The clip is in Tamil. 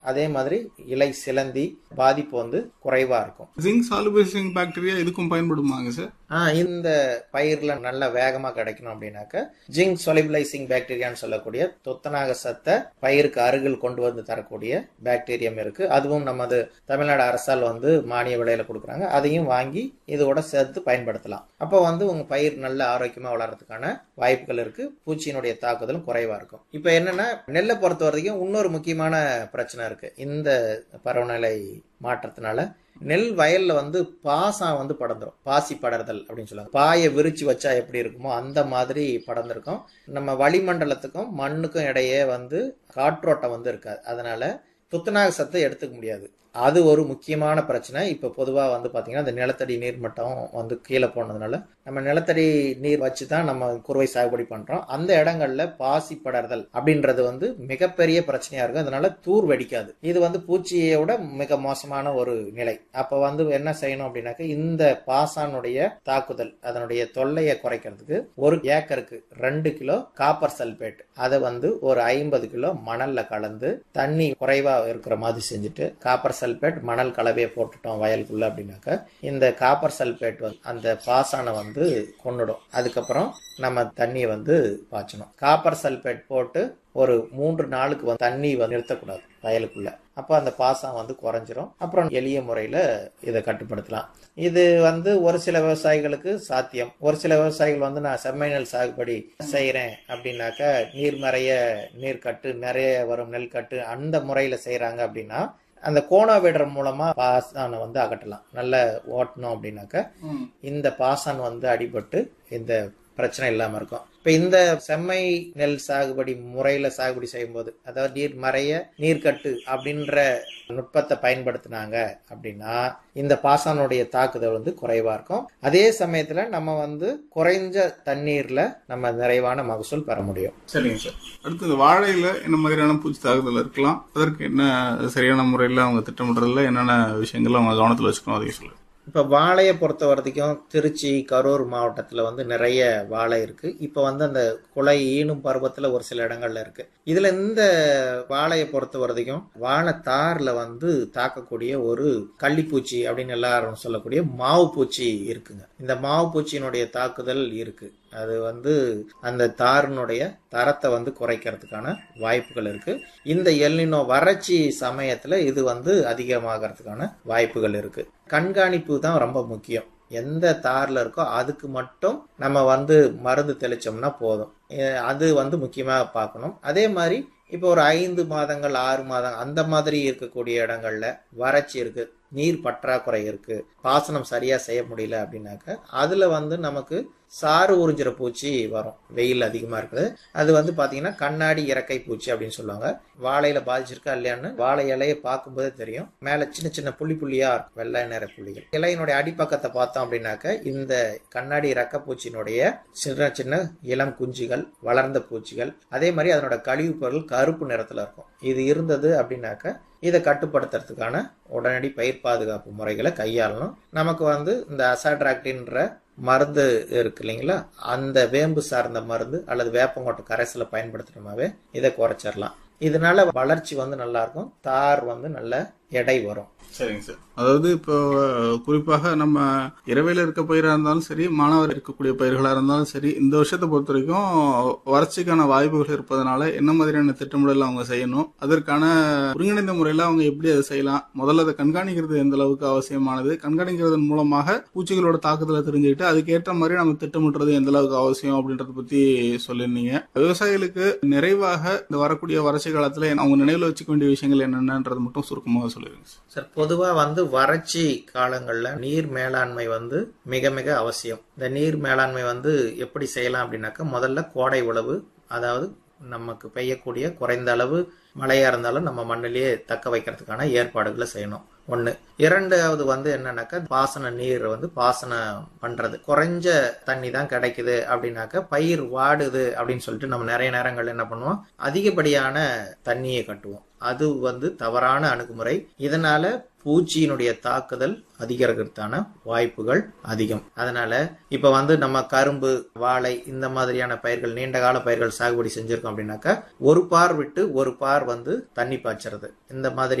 அதே மாதிரி இலை சிலந்தி பாதிப்பு வந்து குறைவா இருக்கும் ஜிங்க் சாலுபைசிங் பாக்டீரியா இதுக்கும் பயன்படுமாங்க சார் ஆஹ் இந்த பயிர்ல நல்ல வேகமா கிடைக்கணும் அப்படின்னாக்க ஜிங்க் சொலிபிளைசிங் பாக்டீரியான்னு சொல்லக்கூடிய துத்தநாக சத்தை பயிருக்கு அருகில் கொண்டு வந்து தரக்கூடிய பாக்டீரியம் இருக்கு அதுவும் நமது தமிழ்நாடு அரசால் வந்து மானிய விலையில கொடுக்குறாங்க அதையும் வாங்கி இதோட சேர்த்து பயன்படுத்தலாம் அப்போ வந்து உங்க பயிர் நல்ல ஆரோக்கியமா வளர்றதுக்கான வாய்ப்புகள் இருக்கு பூச்சியினுடைய தாக்குதலும் குறைவா இருக்கும் இப்போ என்னன்னா நெல்லை பொறுத்த வரைக்கும் இன்னொரு முக்கியமான பிரச்சனை இருக்கு இந்த பருவநிலை மாற்றத்தினால நெல் வயல்ல வந்து பாசம் வந்து படர்ந்துரும் பாசி படர்தல் அப்படின்னு சொல்லுவாங்க பாயை விரிச்சு வச்சா எப்படி இருக்குமோ அந்த மாதிரி படர்ந்திருக்கும் நம்ம வளிமண்டலத்துக்கும் மண்ணுக்கும் இடையே வந்து காற்றோட்டம் வந்து இருக்காது அதனால துத்தநாக சத்தை எடுத்துக்க முடியாது அது ஒரு முக்கியமான பிரச்சனை இப்போ பொதுவாக வந்து பார்த்தீங்கன்னா இந்த நிலத்தடி நீர் மட்டம் வந்து கீழே போனதுனால நம்ம நிலத்தடி நீர் வச்சு தான் நம்ம குறுவை சாகுபடி பண்ணுறோம் அந்த இடங்கள்ல பாசி படர்தல் அப்படின்றது வந்து மிகப்பெரிய பிரச்சனையா இருக்கும் அதனால தூர் வெடிக்காது இது வந்து பூச்சியோட மிக மோசமான ஒரு நிலை அப்போ வந்து என்ன செய்யணும் அப்படின்னாக்க இந்த பாசானுடைய தாக்குதல் அதனுடைய தொல்லையை குறைக்கிறதுக்கு ஒரு ஏக்கருக்கு ரெண்டு கிலோ காப்பர் சல்பேட் அதை வந்து ஒரு ஐம்பது கிலோ மணல்ல கலந்து தண்ணி குறைவா இருக்கிற மாதிரி செஞ்சுட்டு காப்பர் சல்பேட் மணல் கலவையை போட்டுட்டோம் வயலுக்குள்ள அப்படின்னாக்க இந்த காப்பர் சல்பேட் வந்து அந்த பாசானை வந்து கொன்னுடும் அதுக்கப்புறம் நம்ம தண்ணியை வந்து பாய்ச்சணும் காப்பர் சல்பேட் போட்டு ஒரு மூன்று நாளுக்கு வந்து தண்ணி வந்து நிறுத்தக்கூடாது வயலுக்குள்ள அப்போ அந்த பாசம் வந்து குறைஞ்சிரும் அப்புறம் எளிய முறையில் இதை கட்டுப்படுத்தலாம் இது வந்து ஒரு சில விவசாயிகளுக்கு சாத்தியம் ஒரு சில விவசாயிகள் வந்து நான் செம்மை நெல் சாகுபடி செய்கிறேன் அப்படின்னாக்க நீர் நிறைய நீர் கட்டு நிறைய வரும் நெல் கட்டு அந்த முறையில் செய்கிறாங்க அப்படின்னா அந்த கோண விடுற மூலமா பாசானை வந்து அகற்றலாம் நல்ல ஓட்டணும் அப்படின்னாக்க இந்த பாசான் வந்து அடிபட்டு இந்த பிரச்சனை இல்லாம இருக்கும் இப்ப இந்த செம்மை நெல் சாகுபடி முறையில சாகுபடி செய்யும்போது அதாவது நீர் மறைய நீர்க்கட்டு அப்படின்ற நுட்பத்தை பயன்படுத்தினாங்க அப்படின்னா இந்த பாசானுடைய தாக்குதல் வந்து குறைவா இருக்கும் அதே சமயத்துல நம்ம வந்து குறைஞ்ச தண்ணீர்ல நம்ம நிறைவான மகசூல் பெற முடியும் சரிங்க சார் அடுத்தது வாழையில என்ன மாதிரியான பூச்சி தாக்குதல் இருக்கலாம் அதற்கு என்ன சரியான முறையில் அவங்க திட்டமிடுறதுல என்னென்ன விஷயங்கள் அவங்க கவனத்தில் வச்சுக்கணும் அதையும் சொல்லுங்க இப்போ வாழையை பொறுத்த வரைக்கும் திருச்சி கரூர் மாவட்டத்தில் வந்து நிறைய வாழை இருக்கு இப்போ வந்து அந்த குலை ஈனும் பருவத்தில் ஒரு சில இடங்கள்ல இருக்கு இதுல இந்த வாழையை பொறுத்த வரைக்கும் வாழைத்தாரில் வந்து தாக்கக்கூடிய ஒரு கள்ளிப்பூச்சி அப்படின்னு எல்லாரும் சொல்லக்கூடிய மாவு பூச்சி இருக்குங்க இந்த மாவு பூச்சியினுடைய தாக்குதல் இருக்கு அது வந்து அந்த தாரினுடைய தரத்தை வந்து குறைக்கிறதுக்கான வாய்ப்புகள் இருக்கு இந்த எல்லினோ வறட்சி சமயத்துல இது வந்து அதிகமாகறதுக்கான வாய்ப்புகள் இருக்கு கண்காணிப்பு தான் ரொம்ப முக்கியம் எந்த தார்ல இருக்கோ அதுக்கு மட்டும் நம்ம வந்து மருந்து தெளிச்சோம்னா போதும் எ- அது வந்து முக்கியமா பார்க்கணும் அதே மாதிரி இப்போ ஒரு ஐந்து மாதங்கள் ஆறு மாதம் அந்த மாதிரி இருக்கக்கூடிய இடங்கள்ல வறட்சி இருக்கு நீர் பற்றாக்குறை இருக்கு பாசனம் சரியா செய்ய முடியல அப்படின்னாக்க அதுல வந்து நமக்கு சாறு உறிஞ்சிற பூச்சி வரும் வெயில் அதிகமா இருக்குது அது வந்து பாத்தீங்கன்னா கண்ணாடி இறக்கை பூச்சி அப்படின்னு சொல்லுவாங்க வாழையில பாதிச்சிருக்கா இல்லையான்னு வாழை இலையை பார்க்கும்போதே தெரியும் மேல சின்ன சின்ன புள்ளி புள்ளியா இருக்கும் வெள்ளை நிற புள்ளிகள் இலையினுடைய அடிப்பக்கத்தை பார்த்தோம் அப்படின்னாக்க இந்த கண்ணாடி இறக்க பூச்சியினுடைய சின்ன சின்ன இளம் குஞ்சுகள் வளர்ந்த பூச்சிகள் அதே மாதிரி அதனோட கழிவுப் பொருள் கருப்பு நிறத்துல இருக்கும் இது இருந்தது அப்படின்னாக்க இதை கட்டுப்படுத்துறதுக்கான உடனடி பயிர் பாதுகாப்பு முறைகளை கையாளணும் நமக்கு வந்து இந்த அசாட்ராக்டின்ற மருந்து இருக்கு இல்லைங்களா அந்த வேம்பு சார்ந்த மருந்து அல்லது வேப்பங்கொட்டை கரைசலை பயன்படுத்தினோமாவே இதை குறைச்சிடலாம் இதனால வளர்ச்சி வந்து நல்லா இருக்கும் தார் வந்து நல்ல எடை வரும் சரிங்க சார் அதாவது இப்போ குறிப்பாக நம்ம இரவையில் இருக்க பயிராக இருந்தாலும் சரி மாணவர் இருக்கக்கூடிய பயிர்களாக இருந்தாலும் சரி இந்த வருஷத்தை பொறுத்த வரைக்கும் வறட்சிக்கான வாய்ப்புகள் இருப்பதனால என்ன மாதிரியான திட்டமிடல் அவங்க செய்யணும் அதற்கான ஒருங்கிணைந்த முறையில் அவங்க எப்படி அதை செய்யலாம் முதல்ல அதை கண்காணிக்கிறது எந்த அளவுக்கு அவசியமானது கண்காணிக்கிறதன் மூலமாக பூச்சிகளோட தாக்குதலை தெரிஞ்சுக்கிட்டு அதுக்கேற்ற மாதிரி நம்ம திட்டமிடுறது எந்த அளவுக்கு அவசியம் அப்படின்றத பத்தி சொல்லியிருந்தீங்க விவசாயிகளுக்கு நிறைவாக இந்த வரக்கூடிய வறட்சி காலத்துல அவங்க நினைவில் வச்சுக்க வேண்டிய விஷயங்கள் என்னென்னன்றது மட்டும் சுருக்கமாக சொல்லிருங்க சார் சார் பொதுவா வந்து வறட்சி காலங்கள்ல நீர் மேலாண்மை வந்து மிக மிக அவசியம் இந்த நீர் மேலாண்மை வந்து எப்படி செய்யலாம் அப்படின்னாக்கா முதல்ல கோடை உழவு அதாவது நமக்கு பெய்யக்கூடிய குறைந்த அளவு மழையா இருந்தாலும் நம்ம மண்ணிலேயே தக்க வைக்கிறதுக்கான ஏற்பாடுகளை செய்யணும் ஒண்ணு இரண்டாவது வந்து என்னன்னாக்கா பாசன நீர் வந்து பாசனம் பண்றது குறைஞ்ச தண்ணி தான் கிடைக்குது அப்படின்னாக்க பயிர் வாடுது அப்படின்னு சொல்லிட்டு நம்ம நிறைய நேரங்கள் என்ன பண்ணுவோம் அதிகப்படியான தண்ணியை கட்டுவோம் அது வந்து தவறான அணுகுமுறை இதனால பூச்சியினுடைய தாக்குதல் அதிகரிக்கிறதுக்கான வாய்ப்புகள் அதிகம் அதனால இப்ப வந்து நம்ம கரும்பு வாழை இந்த மாதிரியான பயிர்கள் நீண்ட கால பயிர்கள் சாகுபடி செஞ்சிருக்கோம் அப்படின்னாக்கா ஒரு பார் விட்டு ஒரு பார் வந்து தண்ணி பாய்ச்சறது இந்த மாதிரி